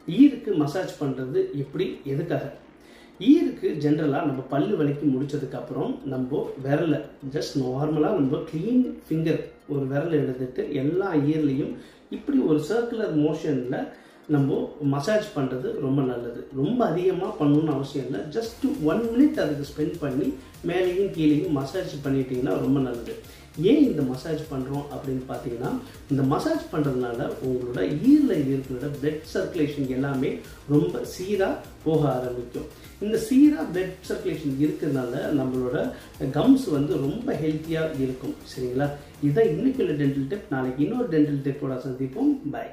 ஈருக்கு massage பண்ணுறது எப்படி எதுக்காக ஈருக்கு ஜென்ரலாக நம்ம பல்லு வலிக்கு முடிச்சதுக்கப்புறம் நம்ம விரலை ஜஸ்ட் நார்மலாக நம்ம க்ளீன் ஃபிங்கர் ஒரு விரல் எடுத்துட்டு எல்லா ஈர்லேயும் இப்படி ஒரு சர்க்குலர் மோஷனில் நம்ம மசாஜ் பண்ணுறது ரொம்ப நல்லது ரொம்ப அதிகமாக பண்ணணும்னு அவசியம் இல்லை ஜஸ்ட் ஒன் மினிட் அதுக்கு ஸ்பெண்ட் பண்ணி மேலேயும் கீழேயும் மசாஜ் பண்ணிட்டீங்கன்னா ரொம்ப நல்லது ஏன் இந்த மசாஜ் பண்ணுறோம் அப்படின்னு பார்த்தீங்கன்னா இந்த மசாஜ் பண்ணுறதுனால உங்களோட ஈரில் இருக்கிற பிளட் சர்க்குலேஷன் எல்லாமே ரொம்ப சீராக போக ஆரம்பிக்கும் இந்த சீராக பிளட் சர்க்குலேஷன் இருக்கிறதுனால நம்மளோட கம்ஸ் வந்து ரொம்ப ஹெல்த்தியாக இருக்கும் சரிங்களா இதுதான் இன்னைக்கு உள்ள டென்டல் டிப் நாளைக்கு இன்னொரு டென்டல் டிப்போட சந்திப்போம் பை